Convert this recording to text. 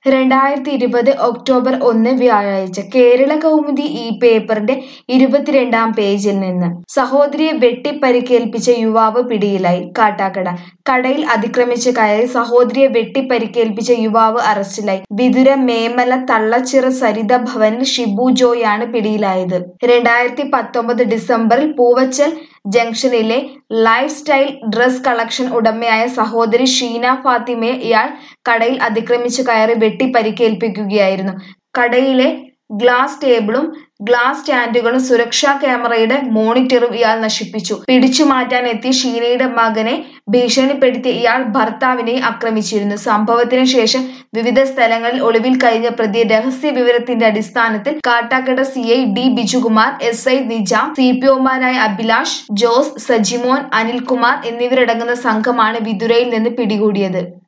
രണ്ടായിരത്തി ഇരുപത് ഒക്ടോബർ ഒന്ന് വ്യാഴാഴ്ച കേരള കൗമുദി ഈ പേപ്പറിന്റെ ഇരുപത്തിരണ്ടാം പേജിൽ നിന്ന് സഹോദരിയെ വെട്ടിപ്പരിക്കേൽപ്പിച്ച യുവാവ് പിടിയിലായി കാട്ടാക്കട കടയിൽ അതിക്രമിച്ച് കയറി സഹോദരിയെ വെട്ടിപ്പരിക്കേൽപ്പിച്ച യുവാവ് അറസ്റ്റിലായി വിതുര മേമല തള്ളച്ചിറ സരിത ഭവനിൽ ഷിബു ജോയാണ് പിടിയിലായത് രണ്ടായിരത്തി പത്തൊമ്പത് ഡിസംബറിൽ പൂവച്ചൽ ജംഗ്ഷനിലെ ലൈഫ് സ്റ്റൈൽ ഡ്രസ് കളക്ഷൻ ഉടമയായ സഹോദരി ഷീന ഫാത്തിമയെ ഇയാൾ കടയിൽ അതിക്രമിച്ച് കയറി വെട്ടി പരിക്കേൽപ്പിക്കുകയായിരുന്നു കടയിലെ ഗ്ലാസ് ടേബിളും ഗ്ലാസ് സ്റ്റാൻഡുകളും സുരക്ഷാ ക്യാമറയുടെ മോണിറ്ററും ഇയാൾ നശിപ്പിച്ചു പിടിച്ചു മാറ്റാൻ എത്തിയ ഷീനയുടെ മകനെ ഭീഷണിപ്പെടുത്തിയ ഇയാൾ ഭർത്താവിനെ ആക്രമിച്ചിരുന്നു സംഭവത്തിന് ശേഷം വിവിധ സ്ഥലങ്ങളിൽ ഒളിവിൽ കഴിഞ്ഞ പ്രതി രഹസ്യ വിവരത്തിന്റെ അടിസ്ഥാനത്തിൽ Kattakada C I D Bijukumar S I Nijam C P ഒമാരായ അഭിലാഷ് ജോസ് സജിമോൻ അനിൽകുമാർ എന്നിവരടങ്ങുന്ന സംഘമാണ് വിതുരയിൽ നിന്ന് പിടികൂടിയത്